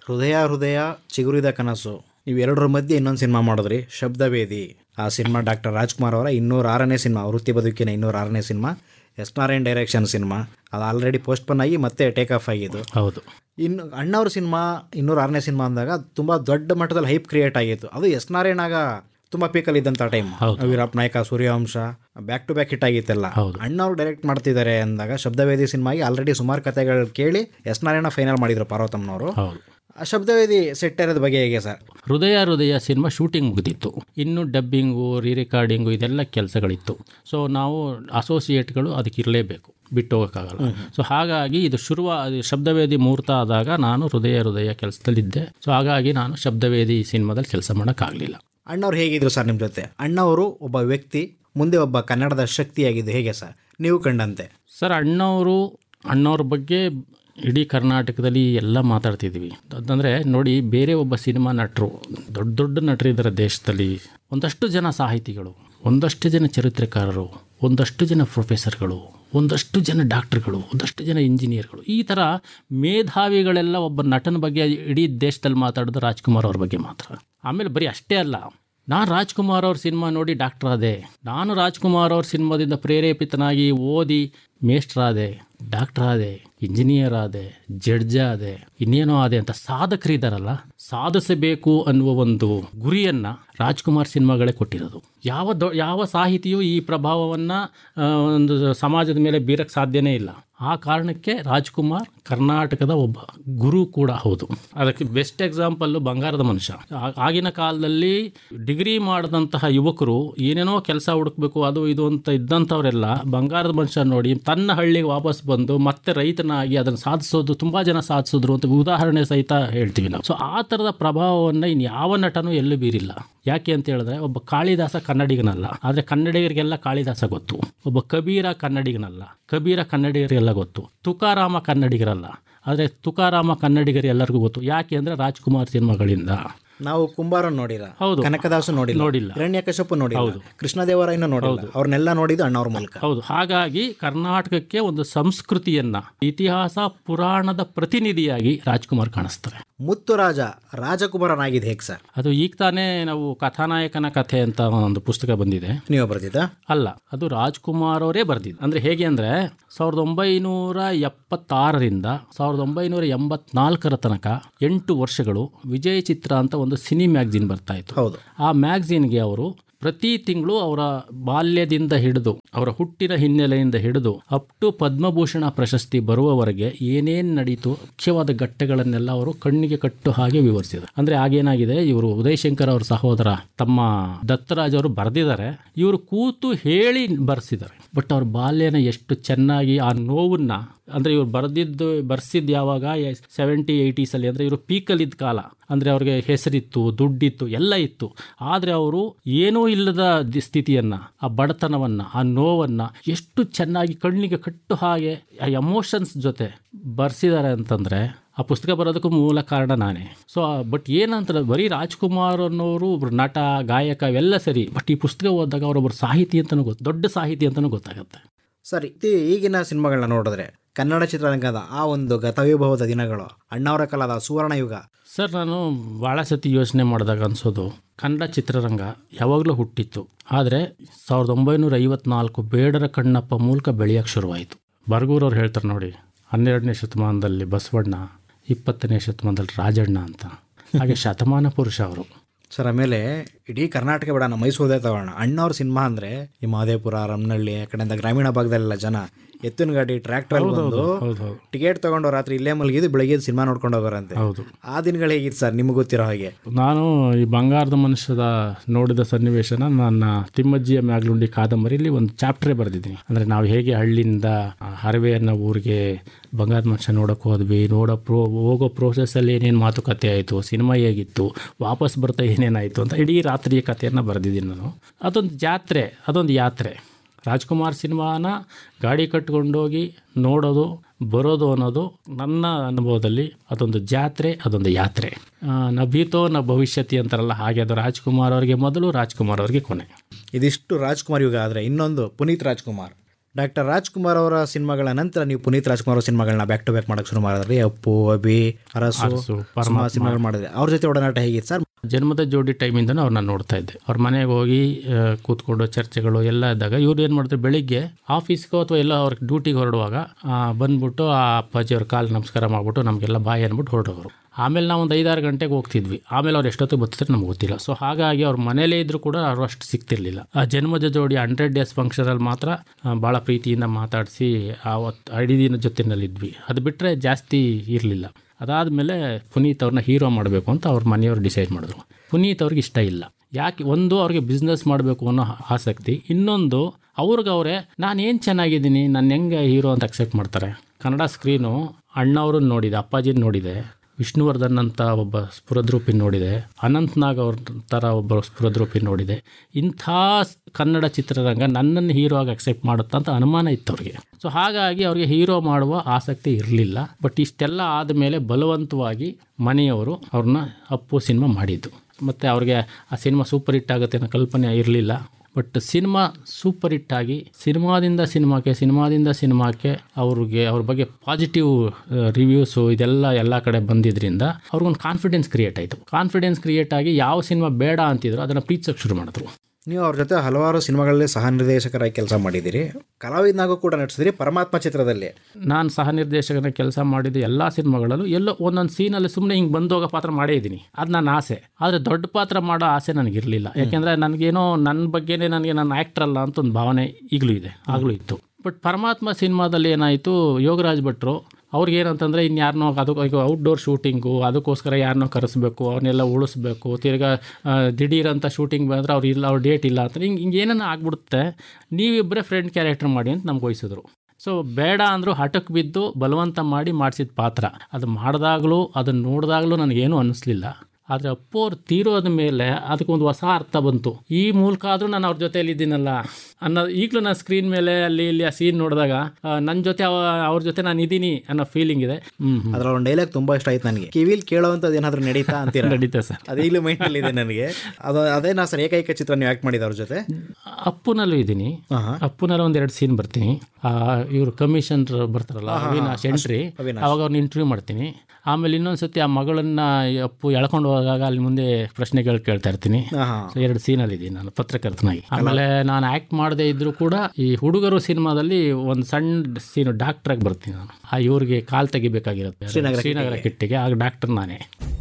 ಹೃದಯ ಹೃದಯ ಚಿಗುರಿದ ಕನಸು ಇವೆರಡರ ಮಧ್ಯೆ ಇನ್ನೊಂದು ಸಿನಿಮಾ ಮಾಡಿದ್ರಿ ಶಬ್ದವೇದಿ ಆ ಸಿನಿಮಾ ಡಾಕ್ಟರ್ ರಾಜ್ಕುಮಾರ್ ಅವರ ಇನ್ನೂರ ಆರನೇ ಸಿನಿಮಾ ವೃತ್ತಿ ಬದುಕಿನ ಇನ್ನೂರ ಆರನೇ cinema S Narayan direction cinema ಅದು ಆಲ್ರೆಡಿ ಪೋಸ್ಟ್ಪೋನ್ ಆಗಿ ಮತ್ತೆ ಟೇಕ್ ಆಫ್ ಆಗಿದ್ದು ಹೌದು ಇನ್ನು ಅಣ್ಣವ್ರ ಸಿನಿಮಾ ಇನ್ನೂರ ಆರನೇ ಸಿನಿಮಾ ಅಂದಾಗ ತುಂಬ ದೊಡ್ಡ ಮಟ್ಟದಲ್ಲಿ ಹೈಪ್ ಕ್ರಿಯೇಟ್ ಆಗಿತ್ತು ಅದು ಎಸ್ ನಾರಾಯಣಾಗ ತುಂಬ ಪೀಕಲ್ಲಿ ಇದ್ದಂಥ time Veerappa Nayaka Suryavamsha back to back hit ಆಗಿತ್ತೆಲ್ಲ ಅಣ್ಣವ್ರು ಡೈರೆಕ್ಟ್ ಮಾಡ್ತಿದ್ದಾರೆ ಅಂದಾಗ ಶಬ್ದವೇದಿ ಸಿನಿಮಾಗೆ ಆಲ್ರೆಡಿ ಸುಮಾರು ಕಥೆಗಳು ಕೇಳಿ ಎಸ್ ನಾರಾಯಣ ಫೈನಲ್ ಮಾಡಿದ್ರು ಪಾರ್ವತಮ್ಮನವರು ಹೌದು ಆ ಶಬ್ದವೇದಿ ಸೆಟ್ ಇರೋದ್ ಬಗ್ಗೆ ಹೇಗೆ ಸರ್ ಹೃದಯ ಹೃದಯ ಸಿನಿಮಾ ಶೂಟಿಂಗ್ ಮುಗಿದಿತ್ತು ಇನ್ನು ಡಬ್ಬಿಂಗು ರೀ ರೆಕಾರ್ಡಿಂಗು ಇದೆಲ್ಲ ಕೆಲಸಗಳಿತ್ತು ಸೊ ನಾವು ಅಸೋಸಿಯೇಟ್ಗಳು ಅದಕ್ಕೆ ಇರಲೇಬೇಕು ಬಿಟ್ಟು ಹೋಗೋಕ್ಕಾಗಲ್ಲ ಸೊ ಹಾಗಾಗಿ ಇದು ಶುರುವ ಅದು ಶಬ್ದವೇದಿ ಮುಹೂರ್ತ ಆದಾಗ ನಾನು ಹೃದಯ ಹೃದಯ ಕೆಲಸದಲ್ಲಿದ್ದೆ ಸೊ ಹಾಗಾಗಿ ನಾನು ಶಬ್ದವೇದಿ ಸಿನಿಮಾದಲ್ಲಿ ಕೆಲಸ ಮಾಡೋಕ್ಕಾಗಲಿಲ್ಲ ಅಣ್ಣವ್ರು ಹೇಗಿದ್ರು ಸರ್ ನಿಮ್ಮ ಜೊತೆ ಅಣ್ಣವರು ಒಬ್ಬ ವ್ಯಕ್ತಿ ಮುಂದೆ ಒಬ್ಬ ಕನ್ನಡದ ಶಕ್ತಿಯಾಗಿದ್ದು ಹೇಗೆ ಸರ್ ನೀವು ಕಂಡಂತೆ ಸರ್ ಅಣ್ಣವರು ಅಣ್ಣವ್ರ ಬಗ್ಗೆ ಇಡೀ ಕರ್ನಾಟಕದಲ್ಲಿ ಎಲ್ಲ ಮಾತಾಡ್ತಿದ್ವಿ ಅದಂದರೆ ನೋಡಿ ಬೇರೆ ಒಬ್ಬ ಸಿನಿಮಾ ನಟರು ದೊಡ್ಡ ದೊಡ್ಡ ನಟರಿದ್ದಾರೆ ದೇಶದಲ್ಲಿ ಒಂದಷ್ಟು ಜನ ಸಾಹಿತಿಗಳು ಒಂದಷ್ಟು ಜನ ಚರಿತ್ರೆಕಾರರು ಒಂದಷ್ಟು ಜನ ಪ್ರೊಫೆಸರ್ಗಳು ಒಂದಷ್ಟು ಜನ ಡಾಕ್ಟರ್ಗಳು ಒಂದಷ್ಟು ಜನ ಇಂಜಿನಿಯರ್ಗಳು ಈ ಥರ ಮೇಧಾವಿಗಳೆಲ್ಲ ಒಬ್ಬ ನಟನ ಬಗ್ಗೆ ಇಡೀ ದೇಶದಲ್ಲಿ ಮಾತಾಡೋದು ರಾಜ್ಕುಮಾರ್ ಅವ್ರ ಬಗ್ಗೆ ಮಾತ್ರ ಆಮೇಲೆ ಬರೀ ಅಷ್ಟೇ ಅಲ್ಲ ನಾನು ರಾಜ್ಕುಮಾರ್ ಅವ್ರ ಸಿನಿಮಾ ನೋಡಿ ಡಾಕ್ಟರ್ ಆದೆ ನಾನು ರಾಜ್ಕುಮಾರ್ ಅವ್ರ ಸಿನಿಮಾದಿಂದ ಪ್ರೇರೇಪಿತನಾಗಿ ಓದಿ ಮೇಷ್ಟ್ರಾದೆ ಡಾಕ್ಟರ್ ಆದೆ ಇಂಜಿನಿಯರ್ ಆದೆ ಜಡ್ಜ್ ಆದೆ ಇನ್ನೇನೋ ಆದೆ ಅಂತ ಸಾಧಕರಿದ್ದಾರಲ್ಲ ಸಾಧಿಸಬೇಕು ಅನ್ನುವ ಒಂದು ಗುರಿಯನ್ನ ರಾಜ್ಕುಮಾರ್ ಸಿನಿಮಾಗಳೇ ಕೊಟ್ಟಿರೋದು ಯಾವ ದೊ ಯಾವ ಸಾಹಿತಿಯೂ ಈ ಪ್ರಭಾವವನ್ನು ಒಂದು ಸಮಾಜದ ಮೇಲೆ ಬೀರಕ್ಕೆ ಸಾಧ್ಯನೇ ಇಲ್ಲ ಆ ಕಾರಣಕ್ಕೆ ರಾಜ್ಕುಮಾರ್ ಕರ್ನಾಟಕದ ಒಬ್ಬ ಗುರು ಕೂಡ ಹೌದು ಅದಕ್ಕೆ ಬೆಸ್ಟ್ ಎಕ್ಸಾಂಪಲ್ಲು ಬಂಗಾರದ ಮನುಷ್ಯ ಆ- ಆಗಿನ ಕಾಲದಲ್ಲಿ ಡಿಗ್ರಿ ಮಾಡಿದಂತಹ ಯುವಕರು ಏನೇನೋ ಕೆಲಸ ಹುಡುಕ್ಬೇಕು ಅದು ಇದು ಅಂತ ಇದ್ದಂಥವರೆಲ್ಲ ಬಂಗಾರದ ಮನುಷ್ಯ ನೋಡಿ ತನ್ನ ಹಳ್ಳಿಗೆ ವಾಪಸ್ ಬಂದು ಮತ್ತೆ ರೈತನಾಗಿ ಅದನ್ನು ಸಾಧಿಸೋದು ತುಂಬ ಜನ ಸಾಧಿಸಿದ್ರು ಅಂತ ಉದಾಹರಣೆ ಸಹಿತ ಹೇಳ್ತೀವಿ ನಾವು ಸೊ ಆ ಥರದ ಪ್ರಭಾವವನ್ನು ಇನ್ನು ಯಾವ ನಟನೂ ಎಲ್ಲೂ ಬೀರಿಲ್ಲ ಯಾಕೆ ಅಂತ ಹೇಳಿದ್ರೆ ಒಬ್ಬ ಕಾಳಿದಾಸ ಕನ್ನಡಿಗನಲ್ಲ ಆದರೆ ಕನ್ನಡಿಗರಿಗೆಲ್ಲ ಕಾಳಿದಾಸ ಗೊತ್ತು ಒಬ್ಬ ಕಬೀರ ಕನ್ನಡಿಗನಲ್ಲ ಕಬೀರ ಕನ್ನಡಿಗರಿಗೆಲ್ಲ ಗೊತ್ತು ತುಕಾರಾಮ ಕನ್ನಡಿಗರಲ್ಲ ಆದರೆ ತುಕಾರಾಮ ಕನ್ನಡಿಗರು ಎಲ್ಲರಿಗೂ ಗೊತ್ತು ಯಾಕೆ ಅಂದರೆ ರಾಜ್ಕುಮಾರ್ ಸಿನಿಮಾಗಳಿಂದ ನಾವು ಕುಂಬಾರನ್ ನೋಡಿರ ಹೌದು. ಕನಕದಾಸು ನೋಡಿಲ್ಲ ನೋಡಿಲ್ಲ. ಹಿರಣ್ಯಕಶಿಪು ನೋಡಿಲ್ಲ ಕೃಷ್ಣದೇವರಾಯನ ನೋಡಿಲ್ಲ ಅವ್ರನ್ನೆಲ್ಲ ನೋಡಿದ್ದು ಅಣ್ಣವ್ರ ಮೂಲಕ ಹೌದು ಹಾಗಾಗಿ ಕರ್ನಾಟಕಕ್ಕೆ ಒಂದು ಸಂಸ್ಕೃತಿಯನ್ನ ಇತಿಹಾಸ ಪುರಾಣದ ಪ್ರತಿನಿಧಿಯಾಗಿ ರಾಜ್ಕುಮಾರ್ ಕಾಣಿಸ್ತಾರೆ ಮುತ್ತು ರಾಜ ರಾಜಕುಮಾರನಾಗಿದ್ದು ಹೇಗೆ ಸರ್ ಅದು ಈಗ ತಾನೇ ನಾವು ಕಥಾನಾಯಕನ ಕಥೆ ಅಂತ ಒಂದು ಪುಸ್ತಕ ಬಂದಿದೆ ನೀವು ಬರ್ದಿದ್ದ ಅಲ್ಲ ಅದು ರಾಜ್ಕುಮಾರ್ ಅವರೇ ಬರೆದಿದ್ದು ಅಂದ್ರೆ ಹೇಗೆ ಅಂದ್ರೆ ಸಾವಿರದ ಒಂಬೈನೂರ ಎಪ್ಪತ್ತಾರರಿಂದ ಸಾವಿರದ ಒಂಬೈನೂರ ಎಂಬತ್ನಾಲ್ಕರ ತನಕ ಎಂಟು ವರ್ಷಗಳು ವಿಜಯ ಚಿತ್ರ ಅಂತ ಒಂದು ಸಿನಿ ಮ್ಯಾಗ್ಝಿನ್ ಬರ್ತಾ ಇತ್ತು ಹೌದು ಆ ಮ್ಯಾಗ್ಝಿನ್ಗೆ ಅವರು ಪ್ರತಿ ತಿಂಗಳು ಅವರ ಬಾಲ್ಯದಿಂದ ಹಿಡಿದು ಅವರ ಹುಟ್ಟಿನ ಹಿನ್ನೆಲೆಯಿಂದ ಹಿಡಿದು ಅಪ್ ಟು ಪದ್ಮಭೂಷಣ ಪ್ರಶಸ್ತಿ ಬರುವವರೆಗೆ ಏನೇನು ನಡೀತು ಮುಖ್ಯವಾದ ಘಟ್ಟಗಳನ್ನೆಲ್ಲ ಅವರು ಕಣ್ಣಿಗೆ ಕಟ್ಟು ಹಾಗೆ ವಿವರಿಸಿದರು ಅಂದ್ರೆ ಆಗೇನಾಗಿದೆ ಇವರು ಉದಯ್ ಶಂಕರ್ ಅವರ ಸಹೋದರ ತಮ್ಮ ದತ್ತರಾಜ್ ಅವರು ಬರೆದಿದ್ದಾರೆ ಇವರು ಕೂತು ಹೇಳಿ ಬರೆಸಿದ್ದಾರೆ ಬಟ್ ಅವ್ರ ಬಾಲ್ಯನ ಎಷ್ಟು ಚೆನ್ನಾಗಿ ಆ ನೋವನ್ನ ಅಂದ್ರೆ ಇವ್ರು ಬರೆದಿದ್ದು ಬರ್ಸಿದ್ದು ಯಾವಾಗ ಸೆವೆಂಟಿ ಏಯ್ಟೀಸಲ್ಲಿ ಅಂದರೆ ಇವರು ಪೀಕಲ್ಲಿದ್ದ ಕಾಲ ಅಂದರೆ ಅವ್ರಿಗೆ ಹೆಸರಿತ್ತು ದುಡ್ಡಿತ್ತು ಎಲ್ಲ ಇತ್ತು ಆದರೆ ಅವರು ಏನೂ ಇಲ್ಲದ ದಿ- ಸ್ಥಿತಿಯನ್ನ ಆ ಬಡತನವನ್ನ ಆ ನೋವನ್ನ ಎಷ್ಟು ಚೆನ್ನಾಗಿ ಕಣ್ಣಿಗೆ ಕಟ್ಟು ಹಾಗೆ ಆ ಎಮೋಷನ್ಸ್ ಜೊತೆ ಬರ್ಸಿದ್ದಾರೆ ಅಂತಂದ್ರೆ ಆ ಪುಸ್ತಕ ಬರೋದಕ್ಕೂ ಮೂಲ ಕಾರಣ ನಾನೇ ಸೊ ಬಟ್ ಏನಂತಾರೆ ಬರೀ ರಾಜ್ಕುಮಾರ್ ಅನ್ನೋರು ಒಬ್ರು ನಟ ಗಾಯಕ ಇವೆಲ್ಲ ಸರಿ ಬಟ್ ಈ ಪುಸ್ತಕ ಓದಿದಾಗ ಅವರೊಬ್ಬರು ಸಾಹಿತಿ ಅಂತಲೂ ಗೊತ್ತು ದೊಡ್ಡ ಸಾಹಿತಿ ಅಂತಲೂ ಗೊತ್ತಾಗುತ್ತೆ ಸರಿ ಇತಿ- ಈಗಿನ ಸಿನಿಮಾಗಳನ್ನ ನೋಡಿದ್ರೆ ಕನ್ನಡ ಚಿತ್ರರಂಗದ ಆ ಒಂದು ಗತವೈಭವದ ದಿನಗಳು ಅಣ್ಣವರ ಕಾಲದ ಸುವರ್ಣ ಯುಗ ಸರ್ ನಾನು ಭಾಳ ಸತಿ ಯೋಚನೆ ಮಾಡಿದಾಗ ಅನಿಸೋದು ಕನ್ನಡ ಚಿತ್ರರಂಗ ಯಾವಾಗಲೂ ಹುಟ್ಟಿತ್ತು ಆದರೆ ಸಾವಿರದ ಒಂಬೈನೂರ ಐವತ್ನಾಲ್ಕು ಬೇಡರ ಕಣ್ಣಪ್ಪ ಮೂಲಕ ಬೆಳೆಯೋಕ್ಕೆ ಶುರುವಾಯಿತು ಬರ್ಗೂರವ್ರು ಹೇಳ್ತಾರೆ ನೋಡಿ ಹನ್ನೆರಡನೇ ಶತಮಾನದಲ್ಲಿ ಬಸವಣ್ಣ ಇಪ್ಪತ್ತನೇ ಶತಮಾನದಲ್ಲಿ ರಾಜಣ್ಣ ಅಂತ ಹಾಗೆ ಶತಮಾನ ಪುರುಷ ಅವರು ಸರ್ ಆಮೇಲೆ ಇಡೀ ಕರ್ನಾಟಕ ಬೇಡ ನಮ್ಮ ಮೈಸೂರದೇ ತಗೋಣ ಅಣ್ಣವ್ರ ಸಿನಿಮಾ ಅಂದ್ರೆ ಈ ಮಹದೇಪುರ ರಮನಹಳ್ಳಿ ಆ ಕಡೆಯಿಂದ ಗ್ರಾಮೀಣ ಭಾಗದಲ್ಲೆಲ್ಲ ಜನ ಎತ್ತಿನ ಗಾಡಿ ಟ್ರ್ಯಾಕ್ಟರ್ ಬಂದು ಹೌದು ಟಿಕೆಟ್ ತಗೊಂಡು ರಾತ್ರಿ ಇಲ್ಲೇ ಮಲಗಿದ್ದು ಬೆಳಗ್ಗೆ ಸಿನಿಮಾ ನೋಡ್ಕೊಂಡು ಹೋಗೋರಂತೆ ಹೌದು ಆ ದಿನಗಳು ಹೇಗಿತ್ತು ಸರ್ ನಿಮ್ಗೆ ಗೊತ್ತಿರೋ ಹಾಗೆ ನಾನು ಈ ಬಂಗಾರದ ಮನುಷ್ಯದ ನೋಡಿದ ಸನ್ನಿವೇಶನ ನನ್ನ ತಿಮ್ಮಜ್ಜಿಯ ಮ್ಯಾಗ್ಲುಂಡಿ ಕಾದಂಬರಿಲಿ ಒಂದು ಚಾಪ್ಟ್ರೇ ಬರೆದಿದ್ದೀನಿ ಅಂದರೆ ನಾವು ಹೇಗೆ ಹಳ್ಳಿಯಿಂದ ಆ ಹರವೆ ಅನ್ನೋ ಊರಿಗೆ ಬಂಗಾರದ ಮನುಷ್ಯ ನೋಡೋಕೆ ಹೋದ್ವಿ ನೋಡೋ ಪ್ರೋ ಹೋಗೋ ಪ್ರೋಸೆಸ್ಸಲ್ಲಿ ಏನೇನು ಮಾತುಕತೆ ಆಯಿತು ಸಿನಿಮಾ ಹೇಗಿತ್ತು ವಾಪಸ್ ಬರ್ತಾ ಏನೇನಾಯಿತು ಅಂತ ಇಡೀ ರಾತ್ರಿಯ ಕಥೆಯನ್ನು ಬರೆದಿದ್ದೀನಿ ನಾನು ಅದೊಂದು ಜಾತ್ರೆ ಅದೊಂದು ಯಾತ್ರೆ ರಾಜ್ಕುಮಾರ್ ಸಿನಿಮಾನ ಗಾಡಿ ಕಟ್ಕೊಂಡೋಗಿ ನೋಡೋದು ಬರೋದು ಅನ್ನೋದು ನನ್ನ ಅನುಭವದಲ್ಲಿ ಅದೊಂದು ಜಾತ್ರೆ ಅದೊಂದು ಯಾತ್ರೆ ಆ, ನ ಭೀತೋ ನ ಭವಿಷ್ಯತಿ ಅಂತಾರಲ್ಲ ಹಾಗೆ ಅದು ರಾಜ್ಕುಮಾರ್ ಅವರಿಗೆ ಮೊದಲು ರಾಜ್ಕುಮಾರ್ ಅವರಿಗೆ ಕೊನೆ ಇದಿಷ್ಟು ರಾಜ್ಕುಮಾರ್ ಯುಗ ಆದರೆ ಇನ್ನೊಂದು ಪುನೀತ್ ರಾಜ್ಕುಮಾರ್ ಡಾಕ್ಟರ್ ರಾಜ್ಕುಮಾರ್ ಅವರ ಸಿನಿಮಾಗಳ ನಂತರ ನೀವು ಪುನೀತ್ ರಾಜ್ಕುಮಾರ್ ಅವರ ಸಿನಿಮಾಗಳನ್ನ ಬ್ಯಾಕ್ ಟು ಬ್ಯಾಕ್ ಮಾಡಕ್ ಶುರು ಮಾಡಿದ್ರಿ ಅಪ್ಪು ಅಭಿ ಅರಸು ಅರಸು, ಸುಮಾರು ಸಿನಿಮಾಗಳು ಮಾಡಿದ್ರಿ ಅವ್ರ ಜೊತೆ ಒಡನಾಟ ಹೇಗಿತ್ತು ಸರ್ ಜನ್ಮದ ಜೋಡಿ ಟೈಮಿಂದನೂ ಅವ್ರನ್ನ ನೋಡ್ತಾ ಇದ್ದೆ ಅವ್ರ ಮನೆಗೆ ಹೋಗಿ ಆ, ಕೂತ್ಕೊಂಡು ಚರ್ಚೆಗಳು ಎಲ್ಲ ಇದ್ದಾಗ ಇವ್ರು ಏನು ಮಾಡ್ತಾರೆ ಬೆಳಿಗ್ಗೆ ಆಫೀಸ್ಗೋ ಅಥವಾ ಎಲ್ಲ ಅವ್ರ ಡ್ಯೂಟಿಗೆ ಹೊರಡುವಾಗ ಆ, ಬಂದ್ಬಿಟ್ಟು ಆ ಅಪ್ಪಾಜಿ ಅವ್ರ ಕಾಲು ನಮಸ್ಕಾರ ಮಾಡ್ಬಿಟ್ಟು ನಮಗೆಲ್ಲ ಬಾಯಿ ಅಂದ್ಬಿಟ್ಟು ಹೊರಡೋರು ಆಮೇಲೆ ನಾವು ಒಂದು ಐದಾರು ಗಂಟೆಗೆ ಹೋಗ್ತಿದ್ವಿ ಆಮೇಲೆ ಅವ್ರು ಎಷ್ಟೊತ್ತಿಗೆ ಬರ್ತಿದ್ರೆ ನಮ್ಗೆ ಗೊತ್ತಿಲ್ಲ ಸೊ ಹಾಗಾಗಿ ಅವ್ರ ಮನೇಲೇ ಇದ್ರೂ ಕೂಡ ಅವ್ರು ಅಷ್ಟು ಸಿಗ್ತಿರ್ಲಿಲ್ಲ ಆ ಜನ್ಮದ ಜೋಡಿ ಹಂಡ್ರೆಡ್ ಡೇಸ್ ಫಂಕ್ಷನಲ್ಲಿ ಮಾತ್ರ ಆ, ಭಾಳ ಪ್ರೀತಿಯಿಂದ ಮಾತಾಡಿಸಿ ಆವತ್ತು ಇಡೀ ದಿನ ಜೊತೆನಲ್ಲಿದ್ವಿ ಅದು ಬಿಟ್ಟರೆ ಜಾಸ್ತಿ ಇರಲಿಲ್ಲ ಅದಾದಮೇಲೆ ಪುನೀತ್ ಅವ್ರನ್ನ ಹೀರೋ ಮಾಡಬೇಕು ಅಂತ ಅವ್ರ ಮನೆಯವರು ಡಿಸೈಡ್ ಮಾಡಿದ್ರು ಪುನೀತ್ ಅವ್ರಿಗೆ ಇಷ್ಟ ಇಲ್ಲ ಯಾಕೆ ಒಂದು ಅವ್ರಿಗೆ ಬಿಸ್ನೆಸ್ ಮಾಡಬೇಕು ಅನ್ನೋ ಆಸಕ್ತಿ ಇನ್ನೊಂದು ಅವ್ರಿಗವ್ರೆ ನಾನು ಏನು ಚೆನ್ನಾಗಿದ್ದೀನಿ ನಾನು ಹೆಂಗೆ ಹೀರೋ ಅಂತ ಅಕ್ಸೆಪ್ಟ್ ಮಾಡ್ತಾರೆ ಕನ್ನಡ ಸ್ಕ್ರೀನು ಅಣ್ಣವ್ರನ್ನ ನೋಡಿದೆ ಅಪ್ಪಾಜಿನ ನೋಡಿದೆ ವಿಷ್ಣುವರ್ಧನ್ ಅಂತ ಒಬ್ಬ ಸ್ಫುರದ್ರೂಪಿ ನೋಡಿದೆ ಅನಂತ್ನಾಗ್ ಅವ್ರ ಥರ ಒಬ್ಬ ಸ್ಫುರದ್ರೂಪಿ ನೋಡಿದೆ ಇಂಥ ಸ್- ಕನ್ನಡ ಚಿತ್ರರಂಗ ನನ್ನನ್ನು ಹೀರೋ ಆಗಿ ಅಕ್ಸೆಪ್ಟ್ ಮಾಡುತ್ತಾ ಅಂತ ಅನುಮಾನ ಇತ್ತು ಅವ್ರಿಗೆ ಸೊ ಹಾಗಾಗಿ ಅವ್ರಿಗೆ ಹೀರೋ ಮಾಡುವ ಆಸಕ್ತಿ ಇರಲಿಲ್ಲ ಬಟ್ ಇಷ್ಟೆಲ್ಲ ಆದಮೇಲೆ ಬಲವಂತವಾಗಿ ಮನೆಯವರು ಅವ್ರನ್ನ ಅಪ್ಪು ಸಿನಿಮಾ ಮಾಡಿದ್ದು ಮತ್ತು ಅವ್ರಿಗೆ ಆ ಸಿನಿಮಾ ಸೂಪರ್ ಹಿಟ್ ಆಗುತ್ತೆ ಅನ್ನೋ ಕಲ್ಪನೆ ಇರಲಿಲ್ಲ ಬಟ್ ಸಿನಿಮಾ ಸೂಪರ್ ಹಿಟ್ ಆಗಿ ಸಿನಿಮಾದಿಂದ ಸಿನಿಮಾಕ್ಕೆ ಸಿನಿಮಾದಿಂದ ಸಿನಿಮಾಕ್ಕೆ ಅವ್ರಿಗೆ ಅವ್ರ ಬಗ್ಗೆ ಪಾಸಿಟಿವ್ ರಿವ್ಯೂಸು ಇದೆಲ್ಲ ಎಲ್ಲ ಕಡೆ ಬಂದಿದ್ರಿಂದ ಅವ್ರಿಗೊಂದು ಕಾನ್ಫಿಡೆನ್ಸ್ ಕ್ರಿಯೇಟ್ ಆಯಿತು ಕಾನ್ಫಿಡೆನ್ಸ್ ಕ್ರಿಯೇಟ್ ಆಗಿ ಯಾವ ಸಿನಿಮಾ ಬೇಡ ಅಂತಿದ್ರು ಅದನ್ನು ಪ್ರೀತಿಸೋಕೆ ಶುರು ಮಾಡಿದ್ರು ನೀವು ಅವ್ರ ಜೊತೆ ಹಲವಾರು ಸಿನಿಮಾಗಳಲ್ಲಿ ಸಹ ನಿರ್ದೇಶಕರಾಗಿ ಕೆಲಸ ಮಾಡಿದ್ದೀರಿ ಕಲಾವಿದನಾಗೂ ಕೂಡ ನಟಿಸಿದ್ರಿ ಪರಮಾತ್ಮ ಚಿತ್ರದಲ್ಲಿ ನಾನು ಸಹ ನಿರ್ದೇಶಕನ ಕೆಲಸ ಮಾಡಿದ ಎಲ್ಲ ಸಿನಿಮಾಗಳಲ್ಲೂ ಎಲ್ಲೋ ಒಂದೊಂದು ಸೀನಲ್ಲಿ ಸುಮ್ಮನೆ ಹಿಂಗೆ ಬಂದೋಗೋ ಪಾತ್ರ ಮಾಡೇ ಇದ್ದೀನಿ ಅದು ನನ್ನ ಆಸೆ ಆದರೆ ದೊಡ್ಡ ಪಾತ್ರ ಮಾಡೋ ಆಸೆ ನನಗಿರಲಿಲ್ಲ ಯಾಕೆಂದರೆ ನನಗೇನೋ ನನ್ನ ಬಗ್ಗೆನೇ ನನಗೆ ನನ್ನ ಆ್ಯಕ್ಟರ್ ಅಲ್ಲ ಅಂತ ಒಂದು ಭಾವನೆ ಈಗಲೂ ಇದೆ ಆಗಲೂ ಇತ್ತು ಬಟ್ ಪರಮಾತ್ಮ ಸಿನಿಮಾದಲ್ಲಿ ಏನಾಯಿತು ಯೋಗರಾಜ್ ಭಟ್ರು ಅವ್ರಿಗೆ ಏನಂತಂದರೆ ಇನ್ಯಾರನ್ನೋ ಅದಕ್ಕೆ ಈಗ ಔಟ್ಡೋರ್ ಶೂಟಿಂಗು ಅದಕ್ಕೋಸ್ಕರ ಯಾರನ್ನೋ ಕರೆಸ್ಬೇಕು ಅವನ್ನೆಲ್ಲ ಉಳಿಸ್ಬೇಕು ತಿರ್ಗಾ ಆ, ದಿಢೀರಂತ ಶೂಟಿಂಗ್ ಬಂದರೆ ಅವ್ರು ಇಲ್ಲ ಅವ್ರ ಡೇಟ್ ಇಲ್ಲ ಅಂತ ಹಿಂಗೆ ಹಿಂಗೆ ಏನೇನೋ ಆಗ್ಬಿಡುತ್ತೆ ನೀವಿಬ್ಬರೇ ಫ್ರೆಂಡ್ ಕ್ಯಾರೆಕ್ಟರ್ ಮಾಡಿ ಅಂತ ನಮ್ಗೆ ವಹಿಸಿದ್ರು ಸೊ ಬೇಡ ಅಂದರೂ ಹಠಕ್ಕೆ ಬಿದ್ದು ಬಲವಂತ ಮಾಡಿ ಮಾಡಿಸಿದ ಪಾತ್ರ ಅದು ಮಾಡಿದಾಗಲೂ ಅದನ್ನು ನೋಡಿದಾಗಲೂ ನನಗೇನು ಅನ್ನಿಸ್ಲಿಲ್ಲ ಆದರೆ ಅಪ್ಪು ಅವ್ರು ತೀರೋದ ಮೇಲೆ ಅದಕ್ಕೊಂದು ಹೊಸ ಅರ್ಥ ಬಂತು ಈ ಮೂಲಕ ಆದರೂ ನಾನು ಅವ್ರ ಜೊತೆಯಲ್ಲಿ ಇದ್ದೀನಲ್ಲ ಅನ್ನೋ ಈಗಲೂ ನಾನು ಸ್ಕ್ರೀನ್ ಮೇಲೆ ಅಲ್ಲಿ ಇಲ್ಲಿ ಆ ಸೀನ್ ನೋಡಿದಾಗ ನನ್ನ ಜೊತೆ ಅವ- ಅವ್ರ ಜೊತೆ ನಾನು ಇದ್ದೀನಿ ಅನ್ನೋ ಫೀಲಿಂಗ್ ಇದೆ ಹ್ಞೂ ಹ್ಞೂ ಅದ್ರಲ್ಲಿ ಒಂದು ಡೈಲಾಗ್ ತುಂಬಾ ಇಷ್ಟ ಆಯ್ತು ನನಗೆ ಕಿವಿಲ್ ಕೇಳೋವಂಥದ್ದು ಏನಾದರೂ ನಡೀತಾ ಅಂತೀರಾ ನಡೀತೆ ಸರ್ ಅದು ಈಗಲೂ ಮೈಂಡಲ್ಲಿ ಇದೆ ನನಗೆ ಅದು ಅದೇನಾ ಸರ್ ಏಕೈಕ ಚಿತ್ರ ನೀವು ಆ್ಯಕ್ಟ್ ಮಾಡಿದ ಅವ್ರ ಜೊತೆ ಅಪ್ಪುನಲ್ಲೂ ಇದ್ದೀನಿ ಅಪ್ಪುನಲ್ಲಿ ಒಂದು ಎರಡು ಸೀನ್ ಬರ್ತೀನಿ ಇವರು ಕಮಿಷನ್ ಬರ್ತಾರಲ್ಲ ಅವಿನಾಶ್ ಎಂಟ್ರಿ ಅವಾಗ ಅವ್ರನ್ನ ಇಂಟರ್ವ್ಯೂ ಮಾಡ್ತೀನಿ ಆಮೇಲೆ ಇನ್ನೊಂದು ಸತಿ ಆ ಮಗಳನ್ನ ಈ ಅಪ್ಪು ಎಳ್ಕೊಂಡು ಹೋಗಾಗ ಅಲ್ಲಿ ಮುಂದೆ ಪ್ರಶ್ನೆಗಳು ಕೇಳ್ತಾ ಇರ್ತೀನಿ ಹಾಂ ಹಾಂ So, ಎರಡು ಸೀನಲ್ಲಿ ಇದ್ದೀನಿ ನಾನು ಪತ್ರಕರ್ತನಾಗಿ ಆಮೇಲೆ ನಾನು ಆ್ಯಕ್ಟ್ ಮಾಡದೇ ಇದ್ರೂ ಕೂಡ ಈ ಹುಡುಗರು ಸಿನಿಮಾದಲ್ಲಿ ಒಂದು ಸಣ್ಣ ಸೀನು ಡಾಕ್ಟ್ರಾಗಿ ಬರ್ತೀನಿ ನಾನು ಆ ಇವ್ರಿಗೆ ಕಾಲ್ ತೆಗಿಬೇಕಾಗಿರುತ್ತೆ ಶ್ರೀನಗರ ಕಿಟ್ಟಿಗೆ ಆಗ ಡಾಕ್ಟರ್ ನಾನೇ